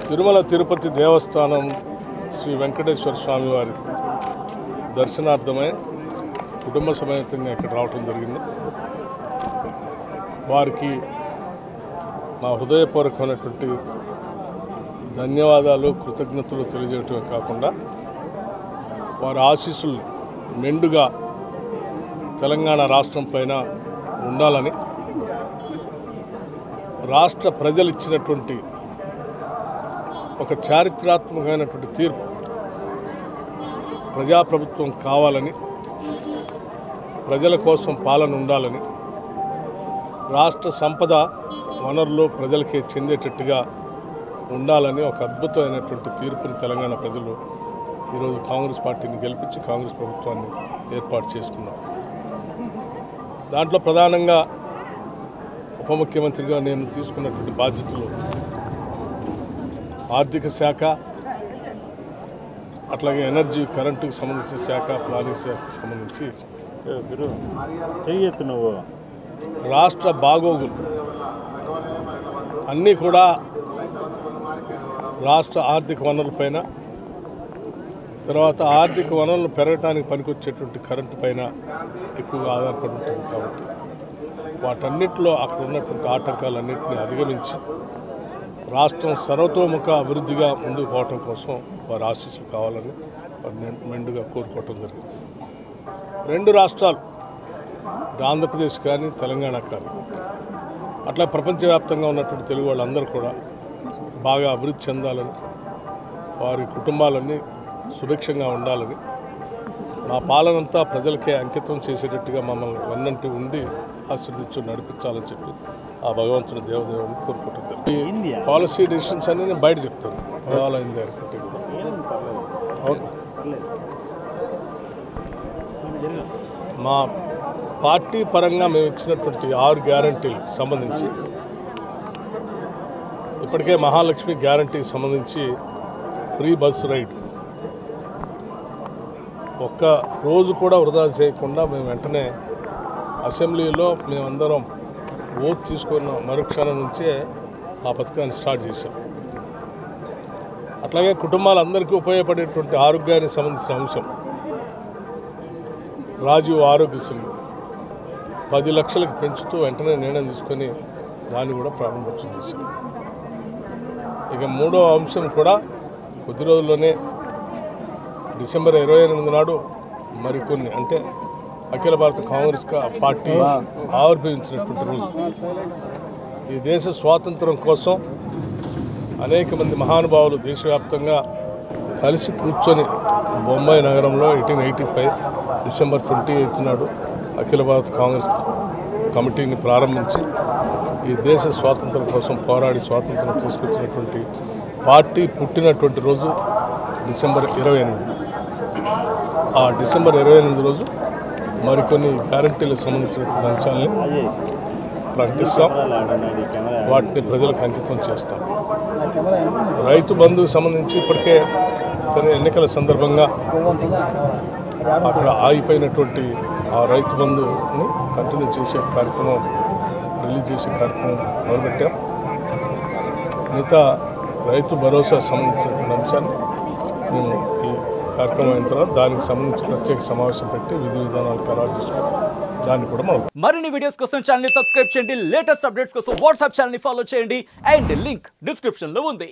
తిరుమల తిరుపతి దేవస్థానం శ్రీ వెంకటేశ్వర స్వామి వారి దర్శనార్థమై కుటుంబ సమేతంగా ఇక్కడ రావటం జరిగింది వారికి మా హృదయపూర్వకమైనటువంటి ధన్యవాదాలు కృతజ్ఞతలు తెలియజేయటమే కాకుండా వారి ఆశీస్సులు మెండుగా తెలంగాణ రాష్ట్రం పైన ఉండాలని రాష్ట్ర ప్రజలు ఇచ్చినటువంటి ఒక చారిత్రాత్మకమైనటువంటి తీర్పు ప్రజాప్రభుత్వం కావాలని ప్రజల కోసం పాలన ఉండాలని రాష్ట్ర సంపద వనరులు ప్రజలకే చెందేటట్టుగా ఉండాలని ఒక అద్భుతమైనటువంటి తీర్పుని తెలంగాణ ప్రజలు ఈరోజు కాంగ్రెస్ పార్టీని గెలిపించి కాంగ్రెస్ ప్రభుత్వాన్ని ఏర్పాటు చేసుకున్నారు దాంట్లో ప్రధానంగా ఉప ముఖ్యమంత్రిగా నేను తీసుకున్నటువంటి బాధ్యతలు ఆర్థిక శాఖ అట్లాగే ఎనర్జీ కరెంటుకు సంబంధించిన శాఖ ప్లానింగ్ శాఖకు సంబంధించి గురు చెయ్యొద్దు నువ్వు రాష్ట్ర బాగోగులు అన్నీ కూడా రాష్ట్ర ఆర్థిక వనరులపైన తర్వాత ఆర్థిక వనరులు పెరగటానికి పనికొచ్చేటువంటి కరెంటు పైన ఎక్కువగా ఆధారపడి ఉంటుంది కాబట్టి వాటన్నిటిలో అక్కడ ఉన్నటువంటి ఆటంకాలన్నింటినీ అధిగమించి రాష్ట్రం సర్వతోముఖ అభివృద్ధిగా ముందుకు పోవటం కోసం వారి ఆశీస్సులు కావాలని వారు మెండు- మెండుగా కోరుకోవటం జరిగింది రెండు రాష్ట్రాలు ఇటు ఆంధ్రప్రదేశ్ కానీ తెలంగాణ కానీ అట్లా ప్రపంచవ్యాప్తంగా ఉన్నటువంటి తెలుగు వాళ్ళందరూ కూడా బాగా అభివృద్ధి చెందాలని వారి కుటుంబాలన్నీ సుభిక్షంగా ఉండాలని మా పాలనంతా ప్రజలకే అంకితం చేసేటట్టుగా మమ్మల్ని వెన్నంటి ఉండి ఆశీర్దించు నడిపించాలని చెప్పి ఆ భగవంతుని దేవదేవుని కోరుకుంటుంది ఈ పాలసీ డెసిషన్స్ అన్ని నేను బయట చెప్తాను దేవాలయం దగ్గర కంటే కూడా అవును మా పార్టీ పరంగా మేము ఇచ్చినటువంటి ఆరు గ్యారంటీలకు సంబంధించి ఇప్పటికే మహాలక్ష్మి గ్యారంటీకి సంబంధించి ఫ్రీ బస్ రైడ్ ఒక్క రోజు కూడా వృధా చేయకుండా మేము వెంటనే అసెంబ్లీలో మేమందరం ఓట్ తీసుకున్న మరుక్షణం నుంచే ఆ పథకాన్ని స్టార్ట్ చేశాం అట్లాగే కుటుంబాలందరికీ ఉపయోగపడేటువంటి ఆరోగ్యానికి సంబంధించిన అంశం రాజీవ్ ఆరోగ్యశ్రీ పది లక్షలకు పెంచుతూ వెంటనే నిర్ణయం తీసుకొని దాన్ని కూడా ప్రారంభోత్సవం చేశాం ఇక మూడో అంశం కూడా కొద్ది రోజుల్లోనే డిసెంబర్ ఇరవై ఎనిమిది నాడు మరికొన్ని అంటే అఖిల భారత కాంగ్రెస్ కా- పార్టీ ఆవిర్భవించినటువంటి రోజు ఈ దేశ స్వాతంత్రం కోసం అనేక మంది మహానుభావులు దేశవ్యాప్తంగా కలిసి కూర్చొని బొంబాయి నగరంలో eighteen eighty five December twenty eighth నాడు అఖిల భారత కాంగ్రెస్ కమిటీని ప్రారంభించి ఈ దేశ స్వాతంత్రం కోసం పోరాడి స్వాతంత్రం తీసుకొచ్చినటువంటి పార్టీ పుట్టినటువంటి రోజు డిసెంబర్ ఇరవై ఎనిమిది ఆ డిసెంబర్ ఇరవై ఎనిమిది రోజు మరికొన్ని గ్యారంటీలకు సంబంధించినటువంటి అంశాలని ప్రకటిస్తాం వాటిని ప్రజలకు అంకితం చేస్తాం రైతు బంధుకు సంబంధించి ఇప్పటికే సరే ఎన్నికల సందర్భంగా అక్కడ ఆగిపోయినటువంటి ఆ రైతు బంధుని కంటిన్యూ చేసే కార్యక్రమం రిలీజ్ చేసే కార్యక్రమం మొదలుపెట్టాం మిగతా రైతు భరోసా సంబంధించినటువంటి అంశాన్ని మేము ఈ కార్యక్రమం అయిన తర్వాత దానికి సంబంధించి ప్రత్యేక సమావేశం పెట్టి విధి విధానాలు ఖరారు చేసుకుని దాన్ని కూడా మనం మరిన్ని వీడియోస్ కోసం ఛానల్ ని సబ్స్క్రైబ్ చేయండి లేటెస్ట్ అప్డేట్స్ కోసం వాట్సాప్ ఛానల్ ని ఫాలో చేయండి అండ్ లింక్ డిస్క్రిప్షన్ లో ఉంది